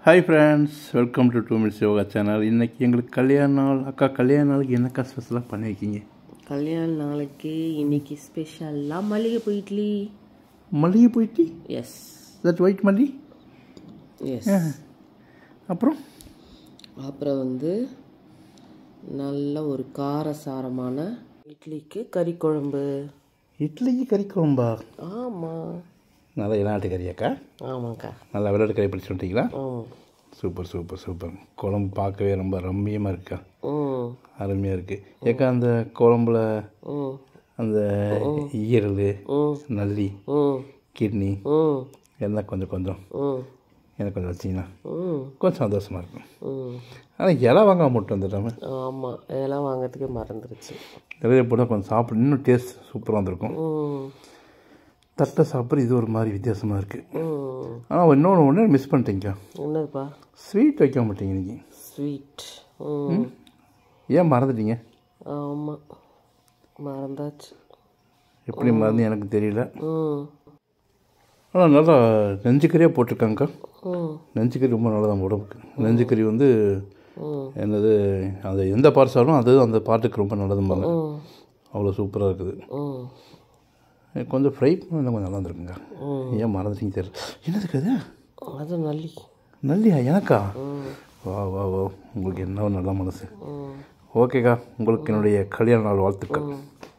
hi friends welcome to two minutes yoga channel இன்னைக்கு எங்களுக்கு கல்யாண நாள் அக்கா கல்யாண நாளுக்கு என்னக்கா ஸ்பெஷலாக பண்ணியிருக்கீங்க கல்யாண நாளைக்கு இன்னைக்கு ஸ்பெஷலாக மல்லிகைப்பூ இட்லி மல்லிகை போயிட்டு எஸ் தட் ஒயிட் மல்லி எஸ் அப்புறம் அப்புறம் வந்து நல்ல ஒரு காரசாரமான இட்லிக்கு கறி குழம்பு இட்லிக்கு கறி குழம்பா ஆமாம் நல்லா இளாட்டு கறியாக்கா ஆமாங்க்கா நல்லா விளையாட்டு கறி பிடிச்சி வந்துட்டீங்களா ம் சூப்பர் சூப்பர் சூப்பர் குழம்பு பார்க்கவே ரொம்ப ரம்மியமாக இருக்கா ம் அருமையாக இருக்குது ஏக்கா அந்த குழம்புல ம் அந்த ஈரல் ம் நல்லி ம் கிட்னி ம் எல்லாம் கொஞ்சம் கொஞ்சம் ம் எனக்கு கொஞ்சம் வச்சிங்கன்னா ம் கொஞ்சம் சந்தோஷமாக இருக்கும் ம் ஆனால் இலை வாங்காம மட்டும் வந்துடாம ஆமாம் இதெல்லாம் வாங்கிறதுக்கே மறந்துடுச்சு நிறைய போட்டால் கொஞ்சம் சாப்பிட இன்னும் டேஸ்ட் சூப்பராக வந்திருக்கும் ம் தட்டை சாப்பிட்ற இது ஒரு மாதிரி வித்தியாசமாக இருக்குது ம் ஆனால் இன்னொன்று ஒன்று மிஸ் பண்ணிட்டீங்க என்னதுப்பா ஸ்வீட் வைக்க மாட்டீங்க இன்னைக்கு ஸ்வீட் ம் ஏன் மறந்துட்டீங்க ஆமாம் மறந்தாச்சு எப்படி மறந்து எனக்கு தெரியல ம் ஆனால் நல்லா நெஞ்சுக்கறியாக போட்டிருக்காங்கக்கா ம் நெஞ்சுக்கறி ரொம்ப நல்லதான் உடம்புக்கு நெஞ்சுக்கறி வந்து ம் என்னது அந்த எந்த பார்ட் சாப்பிடும் அது அந்த பாட்டுக்கு ரொம்ப நல்லதும்பாங்க ம் அவ்வளோ சூப்பராக இருக்குது ம் கொஞ்சம் ஃப்ரை பண்ண இன்னும் கொஞ்சம் நல்லா இருந்திருக்குங்க ஏன் மறந்துட்டீங்க தெரியல என்னதுக்கு அது அது நல்லி நல்லியா எனக்கா ம் வா வா வா உங்களுக்கு என்ன ஒரு நல்ல மனசு ம் ஓகேக்கா உங்களுக்கு என்னுடைய கல்யாண நாள் வாழ்த்துக்கள் ம்